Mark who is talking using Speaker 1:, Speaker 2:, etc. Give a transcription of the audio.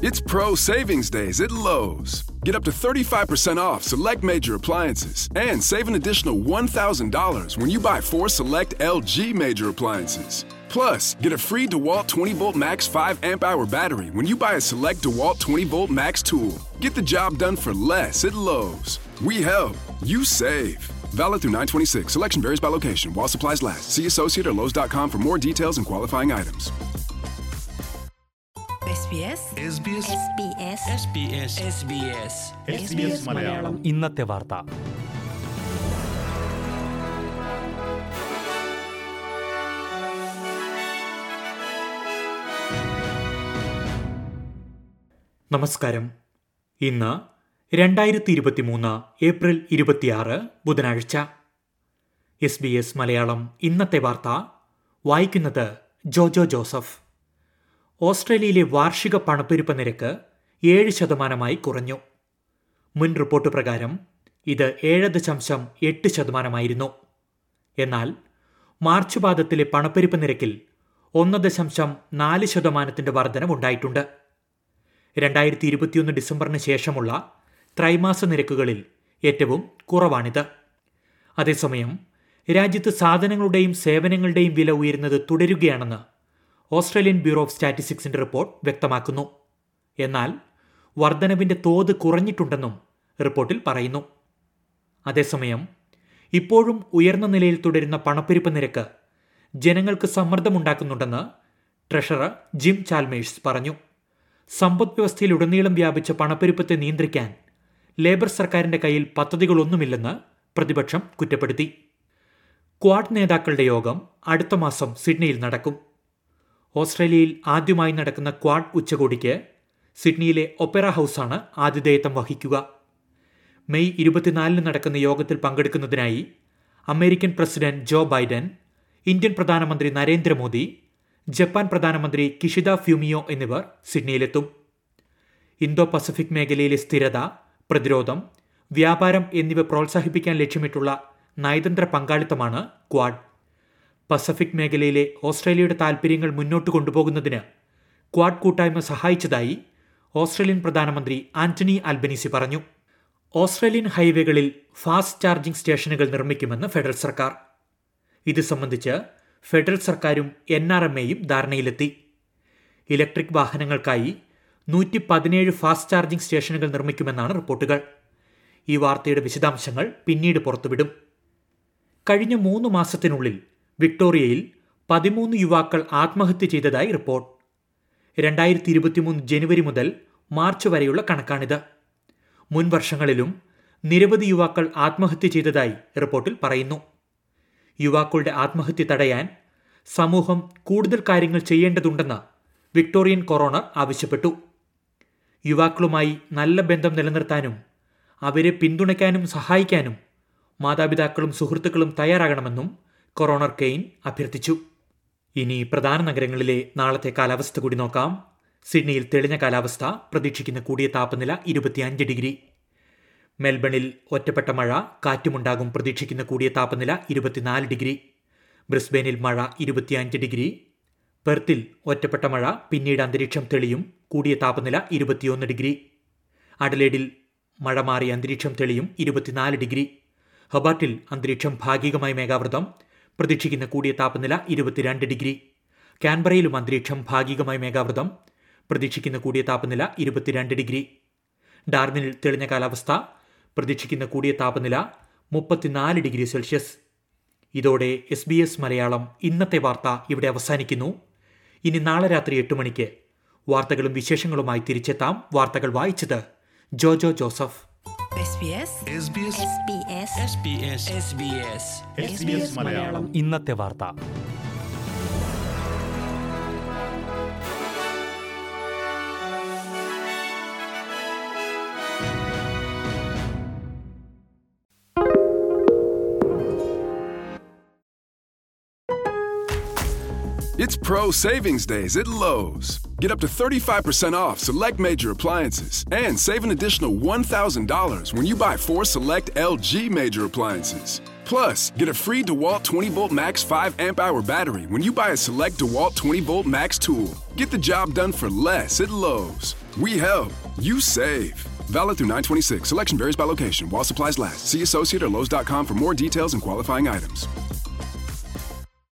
Speaker 1: It's Pro Savings Days at Lowe's. Get up to 35% off select major appliances and save an additional $1,000 when you buy four select LG major appliances. Plus, get a free DeWalt 20 volt max 5 amp hour battery when you buy a select DeWalt 20 volt max tool. Get the job done for less at Lowe's. We help, you save. Valid through 926. Selection varies by location while supplies last. See associate or Lowe's.com for more details and qualifying items.
Speaker 2: SBS
Speaker 3: SBS
Speaker 2: SBS
Speaker 3: SBS
Speaker 2: SBS
Speaker 3: Malayalam
Speaker 4: ഇന്നത്തെ വാർത്ത നമസ്കാരം ഇന്ന് രണ്ടായിരത്തി ഇരുപത്തി മൂന്ന് April ഇരുപത്തിയാറ് ബുധനാഴ്ച S B S Malayalam ഇന്നത്തെ വാർത്ത വായിക്കുന്നത് ജോജോ ജോസഫ് ഓസ്ട്രേലിയയിലെ വാർഷിക പണപ്പെരുപ്പ നിരക്ക് ഏഴ് ശതമാനമായി കുറഞ്ഞു മുൻ റിപ്പോർട്ട് പ്രകാരം ഇത് ഏഴ് ദശാംശം എട്ട് ശതമാനമായിരുന്നു എന്നാൽ മാർച്ച് പാദത്തിലെ പണപ്പെരുപ്പ നിരക്കിൽ ഒന്ന് ദശാംശം നാല് ശതമാനത്തിന്റെ വർധനവുണ്ടായിട്ടുണ്ട് രണ്ടായിരത്തി ഇരുപത്തിയൊന്ന് ഡിസംബറിന് ശേഷമുള്ള ത്രൈമാസ നിരക്കുകളിൽ ഏറ്റവും കുറവാണിത് അതേസമയം രാജ്യത്ത് സാധനങ്ങളുടെയും സേവനങ്ങളുടെയും വില ഉയരുന്നത് തുടരുകയാണെന്ന് ഓസ്ട്രേലിയൻ ബ്യൂറോ ഓഫ് സ്റ്റാറ്റിസ്റ്റിക്സിന്റെ റിപ്പോർട്ട് വ്യക്തമാക്കുന്നു എന്നാൽ വർധനവിന്റെ തോത് കുറഞ്ഞിട്ടുണ്ടെന്നും റിപ്പോർട്ടിൽ പറയുന്നു അതേസമയം ഇപ്പോഴും ഉയർന്ന നിലയിൽ തുടരുന്ന പണപ്പെരുപ്പ നിരക്ക് ജനങ്ങൾക്ക് സമ്മർദ്ദമുണ്ടാക്കുന്നുണ്ടെന്ന് ട്രഷറർ ജിം ചാൽമേഴ്സ് പറഞ്ഞു സമ്പദ് വ്യവസ്ഥയിലുടനീളം വ്യാപിച്ച പണപ്പെരുപ്പത്തെ നിയന്ത്രിക്കാൻ ലേബർ സർക്കാരിന്റെ കയ്യിൽ പദ്ധതികളൊന്നുമില്ലെന്ന് പ്രതിപക്ഷം കുറ്റപ്പെടുത്തി ക്വാഡ് നേതാക്കളുടെ യോഗം അടുത്ത മാസം സിഡ്നിയിൽ നടക്കും ഓസ്ട്രേലിയയിൽ ആദ്യമായി നടക്കുന്ന ക്വാഡ് ഉച്ചകോടിക്ക് സിഡ്നിയിലെ ഒപ്പറ ഹൗസാണ് ആതിഥേയത്വം വഹിക്കുക മെയ് ഇരുപത്തിനാലിന് നടക്കുന്ന യോഗത്തിൽ പങ്കെടുക്കുന്നതിനായി American president Joe Biden Indian പ്രധാനമന്ത്രി നരേന്ദ്രമോദി ജപ്പാൻ പ്രധാനമന്ത്രി കിഷിദ ഫ്യൂമിയോ എന്നിവർ സിഡ്നിയിലെത്തും ഇന്തോ പസഫിക് മേഖലയിലെ സ്ഥിരത പ്രതിരോധം വ്യാപാരം എന്നിവ പ്രോത്സാഹിപ്പിക്കാൻ ലക്ഷ്യമിട്ടുള്ള നയതന്ത്ര പങ്കാളിത്തമാണ് ക്വാഡ് പസഫിക് മേഖലയിലെ ഓസ്ട്രേലിയയുടെ താൽപ്പര്യങ്ങൾ മുന്നോട്ട് കൊണ്ടുപോകുന്നതിന് ക്വാഡ് കൂട്ടായ്മ സഹായിച്ചതായി ഓസ്ട്രേലിയൻ പ്രധാനമന്ത്രി ആന്റണി അൽബനീസി പറഞ്ഞു ഓസ്ട്രേലിയൻ ഹൈവേകളിൽ ഫാസ്റ്റ് ചാർജിംഗ് സ്റ്റേഷനുകൾ നിർമ്മിക്കുമെന്ന് ഫെഡറൽ സർക്കാർ ഇത് സംബന്ധിച്ച് ഫെഡറൽ സർക്കാരും എൻ ആർ എം എയും ധാരണയിലെത്തി ഇലക്ട്രിക് വാഹനങ്ങൾക്കായി നൂറ്റി പതിനേഴ് ഫാസ്റ്റ് ചാർജിംഗ് സ്റ്റേഷനുകൾ നിർമ്മിക്കുമെന്നാണ് റിപ്പോർട്ടുകൾ ഈ വാർത്തയുടെ വിശദാംശങ്ങൾ പിന്നീട് പുറത്തുവിടും കഴിഞ്ഞ മൂന്ന് മാസത്തിനുള്ളിൽ വിക്ടോറിയയിൽ പതിമൂന്ന് യുവാക്കൾ ആത്മഹത്യ ചെയ്തതായി റിപ്പോർട്ട് രണ്ടായിരത്തി ഇരുപത്തിമൂന്ന് ജനുവരി മുതൽ മാർച്ച് വരെയുള്ള കണക്കാണിത് മുൻ വർഷങ്ങളിലും നിരവധി യുവാക്കൾ ആത്മഹത്യ ചെയ്തതായി റിപ്പോർട്ടിൽ പറയുന്നു യുവാക്കളുടെ ആത്മഹത്യ തടയാൻ സമൂഹം കൂടുതൽ കാര്യങ്ങൾ ചെയ്യേണ്ടതുണ്ടെന്ന് വിക്ടോറിയൻ കൊറോണർ ആവശ്യപ്പെട്ടു യുവാക്കളുമായി നല്ല ബന്ധം നിലനിർത്താനും അവരെ പിന്തുണയ്ക്കാനും സഹായിക്കാനും മാതാപിതാക്കളും സുഹൃത്തുക്കളും തയ്യാറാകണമെന്നും കൊറോണർ കെയ്ൻ അഭ്യർത്ഥിച്ചു ഇനി പ്രധാന നഗരങ്ങളിലെ നാളത്തെ കാലാവസ്ഥ കൂടി നോക്കാം സിഡ്നിയിൽ തെളിഞ്ഞ കാലാവസ്ഥ പ്രതീക്ഷിക്കുന്ന കൂടിയ താപനില ഇരുപത്തിയഞ്ച് ഡിഗ്രി മെൽബണിൽ ഒറ്റപ്പെട്ട മഴ കാറ്റുമുണ്ടാകും പ്രതീക്ഷിക്കുന്ന കൂടിയ താപനില ഇരുപത്തിനാല് ഡിഗ്രി ബ്രിസ്ബെയിനിൽ മഴ ഇരുപത്തിയഞ്ച് ഡിഗ്രി പെർത്തിൽ ഒറ്റപ്പെട്ട മഴ പിന്നീട് അന്തരീക്ഷം തെളിയും കൂടിയ താപനില ഇരുപത്തിയൊന്ന് ഡിഗ്രി അഡലേഡിൽ മഴ മാറി അന്തരീക്ഷം തെളിയും ഇരുപത്തിനാല് ഡിഗ്രി ഹബാട്ടിൽ അന്തരീക്ഷം ഭാഗികമായി മേഘാവൃതം പ്രതീക്ഷിക്കുന്ന കൂടിയ താപനില ഇരുപത്തിരണ്ട് ഡിഗ്രി കാൻബറയിലും അന്തരീക്ഷം ഭാഗികമായി മേഘാവൃതം പ്രതീക്ഷിക്കുന്ന കൂടിയ താപനില ഇരുപത്തിരണ്ട് ഡിഗ്രി ഡാർവിനിൽ തെളിഞ്ഞ കാലാവസ്ഥ പ്രതീക്ഷിക്കുന്ന കൂടിയ താപനില മുപ്പത്തിനാല് ഡിഗ്രി സെൽഷ്യസ് ഇതോടെ എസ് ബി എസ് മലയാളം ഇന്നത്തെ വാർത്ത ഇവിടെ അവസാനിക്കുന്നു ഇനി നാളെ രാത്രി എട്ട് മണിക്ക് വാർത്തകളും വിശേഷങ്ങളുമായി തിരിച്ചെത്താം വാർത്തകൾ വായിച്ചത് Jojo Joseph
Speaker 2: SBS
Speaker 3: SBS
Speaker 2: SBS
Speaker 3: SBS SBS
Speaker 2: SBS Malayalam
Speaker 4: ഇന്നത്തെ വാർത്ത
Speaker 1: It's Pro Savings Days at Lowe's. Get up to 35% off select major appliances and save an additional $1,000 when you buy four select LG major appliances. Plus, get a free DeWalt 20 volt max 5 amp hour battery when you buy a select DeWalt 20 volt max tool. Get the job done for less at Lowe's. We help, you save. Valid through 926. Selection varies by location. While supplies last. See associate or Lowe's.com for more details and qualifying items.